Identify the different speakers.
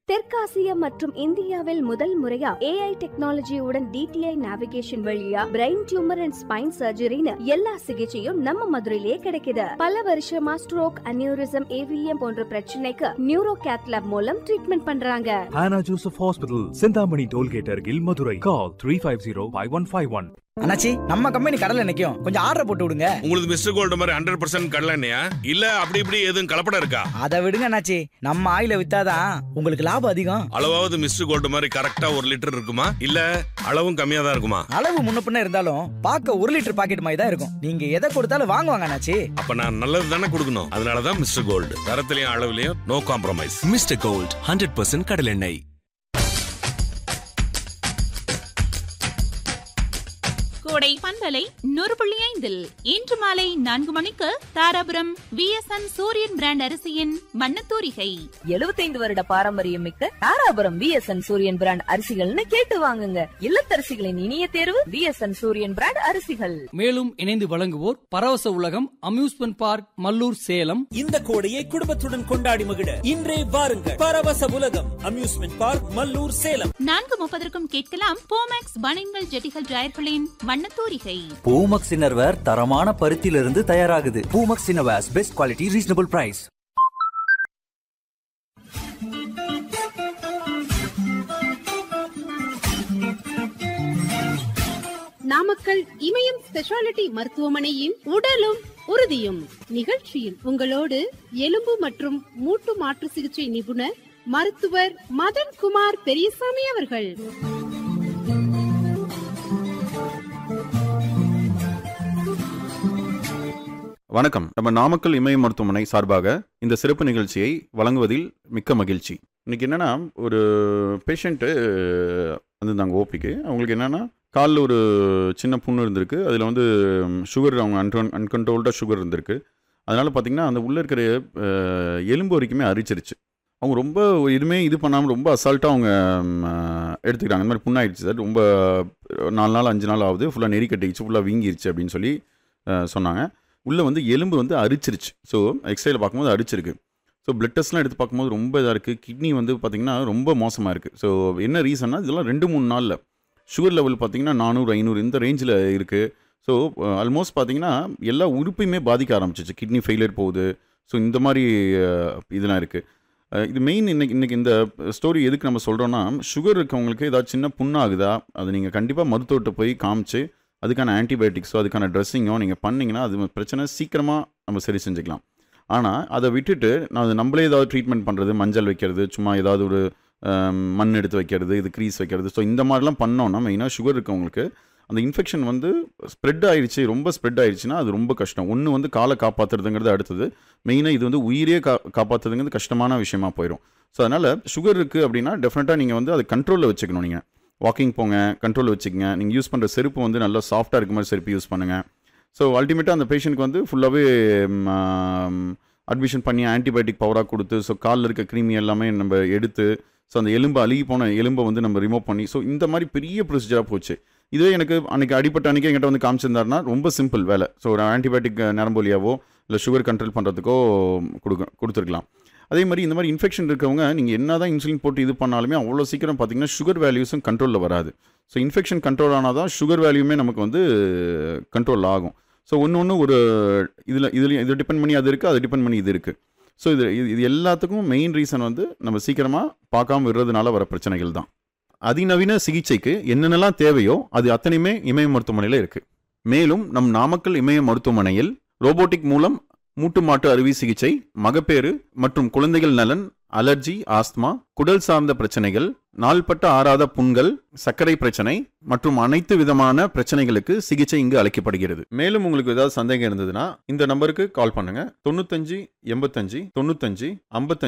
Speaker 1: தெற்காசியா மற்றும் இந்தியாவில் முதல் முறையா ஏஐ டெக்னாலஜியுடன் டிடிஐ நேவிகேஷன் வழியா பிரெயின் டியூமர் அண்ட் ஸ்பைன் சர்ஜரின்னு எல்லா சிகிச்சையும் நம்ம மதுரையிலே கிடைக்குது பல வருஷமா ஸ்ட்ரோக் அனியூரிசம் ஏவிஎம் போன்ற பிரச்சனைக்கு நியூரோ கேத்லாப் மூலம் ட்ரீட்மெண்ட் பண்றாங்க
Speaker 2: Hannah Joseph Hospital, Sindhamani Tollgate Argil, Madurai. Call 350-5151.
Speaker 3: அண்ணாச்சி நம்ம கம்பெனி கடல்ல நிக்கும் கொஞ்சம் ஆர்டர் போட்டு விடுங்க
Speaker 4: உங்களுக்கு மிஸ்டர் கோல்டு மாதிரி ஹண்ட்ரட் பர்சன்ட் கடலண்ணையா இல்ல அப்படி இப்படி எதுவும் கலப்படம் இருக்கா
Speaker 3: அதை விடுங்க அண்ணாச்சி நம்ம ஆயில வித்தாதான் உங்களுக்கு லாபம் அதிகம்
Speaker 4: அளவாவது மிஸ்டர் கோல்டு மாதிரி கரெக்டா ஒரு லிட்டர் இருக்குமா இல்ல அளவும் கம்மியா தான் இருக்குமா
Speaker 3: அளவு முன்ன பின்ன இருந்தாலும் பார்க்க ஒரு லிட்டர் பாக்கெட் மாதிரி தான் இருக்கும் நீங்க எதை கொடுத்தாலும் வாங்குவாங்க அண்ணாச்சி
Speaker 4: அப்ப நான் நல்லது தானே கொடுக்கணும் அதனாலதான் மிஸ்டர் கோல்டு தரத்திலையும் அளவுலயும் no compromise
Speaker 5: mister gold hundred percent கடலெண்ணெய்
Speaker 6: கோடை பண்பலை நூறு புள்ளி ஐந்தில் இன்று மாலை நான்கு மணிக்கு தாராபுரம் விஎஸ்என் சூரியன் பிராண்ட் அரிசியின் மண்ணத்தூரிகை
Speaker 7: 75 வருட பாரம்பரியம் மிக்க தாராபுரம் விஎஸ்என் சூரியன் பிராண்ட் அரிசிகள்னு கேட்டு வாங்குங்க இல்லத்தரசிகளின் இனிய தேர்வு விஎஸ்என் சூரியன் பிராண்ட் அரிசிகள்
Speaker 8: மேலும் இணைந்து வழங்குவோர் பரவச உலகம் அம்யூஸ்மெண்ட் பார்க் மல்லூர் சேலம்
Speaker 9: இந்த கோடையை குடும்பத்துடன் கொண்டாடி மகிழ இன்றே வாருங்கள் பரவச உலகம் அம்யூஸ்மெண்ட் பார்க் மல்லூர் சேலம்
Speaker 6: நான்கு முப்பதற்கும் கேட்கலாம் போமேக்ஸ் பனின்கள் ஜெட்டிகள் டிரையர்களின் மண்ணத்தூரிகை
Speaker 10: பூமக்ஸ் இன்னர்வேர் தரமான பருத்தியிலிருந்து தயாராகுது Poomax innerwears best quality reasonable price
Speaker 11: Namakkal Imayam speciality மருத்துவமனையின் உடலும் உறுதியும் நிகழ்ச்சியில் உங்களோடு எலும்பு மற்றும் மூட்டு மாற்று சிகிச்சை நிபுணர் மருத்துவர் மதன் குமார் பெரியசாமி அவர்கள்
Speaker 12: வணக்கம் நம்ம நாமக்கல் இமய மருத்துவமனை சார்பாக இந்த சிறப்பு நிகழ்ச்சியை வழங்குவதில் மிக்க மகிழ்ச்சி இன்னைக்கு என்னன்னா ஒரு பேஷண்ட்டு வந்திருந்தாங்க ஓபிக்கு அவங்களுக்கு என்னன்னா காலில் ஒரு சின்ன புண்ணு இருந்திருக்கு அதில் வந்து சுகர் அவங்க அன்கன் அன்கண்ட்ரோல்டாக சுகர் இருந்திருக்கு அதனால் பார்த்திங்கன்னா அந்த உள்ளே இருக்கிற அஹ், எலும்பு வரைக்குமே அரிச்சிருச்சு அவங்க ரொம்ப எதுவுமே இது பண்ணாமல் ரொம்ப அசால்ட்டாக அவங்க ம், அஹ், எடுத்துக்கிட்டாங்க இந்த மாதிரி புண்ணாயிடுச்சு சார் ரொம்ப நாலு நாள் அஞ்சு நாள் ஆகுது ஃபுல்லாக நெறி கட்டிடுச்சு ஃபுல்லாக வீங்கிருச்சு அப்படின்னு சொல்லி அஹ், சொன்னாங்க உள்ளே வந்து எலும்பு வந்து அரிச்சிருச்சு ஸோ எக்ஸ்ரேல பார்க்கும்போது அரிச்சிருக்கு ஸோ பிளட் டெஸ்ட்லாம் எடுத்து பார்க்கும்போது ரொம்ப இதாக இருக்குது கிட்னி வந்து பார்த்திங்கன்னா ரொம்ப மோசமாக இருக்குது ஸோ என்ன ரீசன்னா இதெல்லாம் ரெண்டு மூணு நாளில் சுகர் லெவல் பார்த்திங்கன்னா நானூறு ஐநூறு இந்த ரேஞ்சில் இருக்குது ஸோ ஆல்மோஸ்ட் பார்த்திங்கன்னா எல்லா உறுப்பையுமே பாதிக்க ஆரம்பிச்சிச்சு கிட்னி ஃபெயிலியர் போகுது ஸோ இந்த மாதிரி அஹ், இதெல்லாம் இருக்குது இது மெயின் இன்னைக்கு இன்னைக்கு இந்த ஸ்டோரி எதுக்கு நம்ம சொல்கிறோன்னா சுகர் இருக்கவங்களுக்கு ஏதாவது சின்ன புண்ணாகுதா அது நீங்கள் கண்டிப்பாக மருத்துவர்கிட்ட போய் காமிச்சு அதுக்கான ஆன்டிபயோட்டிக்ஸோ அதுக்கான ட்ரெஸ்ஸிங்கோ நீங்கள் பண்ணிங்கன்னா அது பிரச்சனை சீக்கிரமாக நம்ம சரி செஞ்சுக்கலாம் ஆனால் அதை விட்டுட்டு நான் அது நம்மளே ஏதாவது ட்ரீட்மெண்ட் பண்ணுறது மஞ்சள் வைக்கிறது சும்மா ஏதாவது ஒரு ஆம், மண் எடுத்து வைக்கிறது இது க்ரீஸ் வைக்கிறது ஸோ இந்த மாதிரிலாம் பண்ணோன்னா மெயினாக சுகர் இருக்கவங்களுக்கு அந்த இன்ஃபெக்ஷன் வந்து ஸ்ப்ரெட் ஆயிடுச்சு ரொம்ப ஸ்ப்ரெட் ஆயிடுச்சுன்னா அது ரொம்ப கஷ்டம் ஒன்று வந்து காலை காப்பாற்றுறதுங்கிறது அடுத்தது மெயினாக இது வந்து உயிரே கா காப்பாற்றுறதுங்கிறது கஷ்டமான விஷயமா போயிடும் ஸோ அதனால் சுகர் இருக்குது அப்படின்னா டெஃபினட்டாக நீங்கள் வந்து அதை கண்ட்ரோலில் வச்சுக்கணும் நீங்கள் வாக்கிங் போங்க கண்ட்ரோலில் வச்சுக்கங்க நீங்கள் யூஸ் பண்ணுற செருப்பு வந்து நல்லா சாஃப்டாக இருக்க மாதிரி செருப்பு யூஸ் பண்ணுங்கள் ஸோ அல்டிமேட்டாக அந்த பேஷண்ட்க்கு வந்து ஃபுல்லாகவே அட்மிஷன் பண்ணி ஆன்டிபயோட்டிக் பவராக கொடுத்து ஸோ காலில் இருக்க கிருமி எல்லாமே நம்ம எடுத்து ஸோ அந்த எலும்பு அழுகி போன எலும்பை வந்து நம்ம ரிமூவ் பண்ணி ஸோ இந்த மாதிரி பெரிய ப்ரொசீஜராக போச்சு இதுவே எனக்கு அன்றைக்கி அடிப்பட்ட அன்றைக்கி என்கிட்ட வந்து காமிச்சிருந்தாருன்னா ரொம்ப சிம்பிள் வேலை ஸோ ஒரு ஆன்டிபயோட்டிக் நரம்போலியாவோ இல்லை சுகர் கண்ட்ரோல் பண்ணுறதுக்கோ கொடுக்க கொடுத்துருக்கலாம் அதே மாதிரி இந்த மாதிரி இன்ஃபெக்ஷன் இருக்கவங்க நீங்கள் என்ன தான் இன்சுலின் போட்டு இது பண்ணாலுமே அவ்வளோ சீக்கிரம் பார்த்தீங்கன்னா சுகர் வேல்யூஸும் கண்ட்ரோலில் வராது ஸோ இன்ஃபெக்ஷன் கண்ட்ரோல் ஆனால் தான் சுகர் வேல்யூமே நமக்கு வந்து கண்ட்ரோல் ஆகும் ஸோ ஒன்று ஒன்று ஒரு இதில் இதில் இது டிபெண்ட் பண்ணி அது இருக்குது அது டிபெண்ட் பண்ணி இது இருக்குது ஸோ இது இது இது எல்லாத்துக்கும் மெயின் ரீசன் வந்து நம்ம சீக்கிரமாக பார்க்காம விடுறதுனால வர பிரச்சனைகள் தான் அதிநவீன சிகிச்சைக்கு என்னென்னலாம் தேவையோ அது அத்தனையுமே இமய மருத்துவமனையில் இருக்குது மேலும் நம் நாமக்கல் இமய மருத்துவமனையில் ரோபோட்டிக் மூலம் மூட்டு மாட்டு அறுவை சிகிச்சை மகப்பேறு மற்றும் குழந்தைகள் நலன் அலர்ஜி ஆஸ்துமா குடல் சார்ந்த பிரச்சனைகள் நாள்பட்ட ஆறாத புண்கள் சர்க்கரை பிரச்சனை மற்றும் அனைத்து விதமான பிரச்சனைகளுக்கு சிகிச்சை இங்கு அளிக்கப்படுகிறது மேலும் உங்களுக்கு ஏதாவது சந்தேகம் இருந்ததுன்னா இந்த நம்பருக்கு கால் பண்ணுங்க தொண்ணூத்தஞ்சு எண்பத்தஞ்சு தொண்ணூத்தஞ்சு ஐம்பத்தஞ்சு